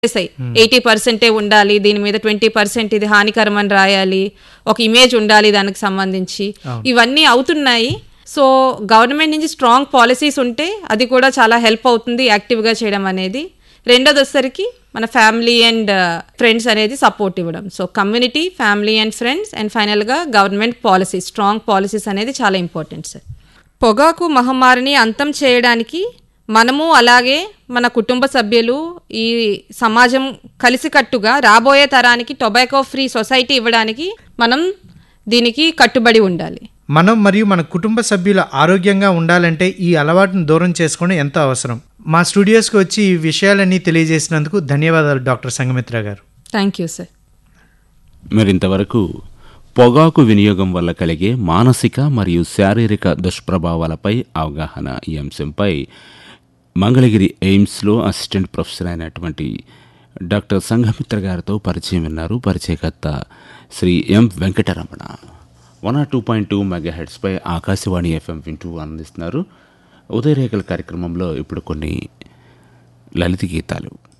చేసాయి ఎయిటీ పర్సెంటే ఉండాలి దీని మీద ట్వంటీ పర్సెంట్ ఇది హానికరం అని రాయాలి ఒక ఇమేజ్ ఉండాలి దానికి సంబంధించి ఇవన్నీ అవుతున్నాయి సో గవర్నమెంట్ నుంచి స్ట్రాంగ్ పాలసీస్ ఉంటే అది కూడా చాలా హెల్ప్ అవుతుంది యాక్టివ్గా చేయడం అనేది రెండోది వచ్చేసరికి మన ఫ్యామిలీ అండ్ ఫ్రెండ్స్ అనేది సపోర్ట్ ఇవ్వడం so community family and friends and ఫైనల్గా గవర్నమెంట్ పాలసీస్ స్ట్రాంగ్ పాలసీస్ అనేది చాలా ఇంపార్టెంట్ సార్ పొగాకు మహమ్మారిని అంతం చేయడానికి మనము అలాగే మన కుటుంబ సభ్యులు ఈ సమాజం కలిసికట్టుగా రాబోయే తరానికి టొబాకో ఫ్రీ సొసైటీ ఇవ్వడానికి మనం దీనికి కట్టుబడి ఉండాలి మనం మరియు మన కుటుంబ సభ్యులు ఆరోగ్యంగా ఉండాలంటే ఈ అలవాటును దూరం చేసుకోవడం ఎంతో అవసరం మా స్టూడియోస్కి వచ్చి ఈ విషయాలన్నీ తెలియజేసినందుకు ధన్యవాదాలు డాక్టర్ సంగమిత్ర గారు థ్యాంక్ యూ సార్ మరింతవరకు పొగాకు వినియోగం వల్ల కలిగే మానసిక మరియు శారీరక దుష్ప్రభావాలపై అవగాహన ఈ అంశంపై మంగళగిరి ఎయిమ్స్లో అసిస్టెంట్ ప్రొఫెసర్ అయినటువంటి డాక్టర్ సంఘమిత్ర గారితో పరిచయం విన్నారు పరిచయకర్త Sri M Venkataramana one R two point two mega హెడ్స్పై ఆకాశవాణి ఎఫ్ఎం వింటూ ఆనందిస్తున్నారు ఉదయరేఖల కార్యక్రమంలో ఇప్పుడు కొన్ని లలిత గీతాలు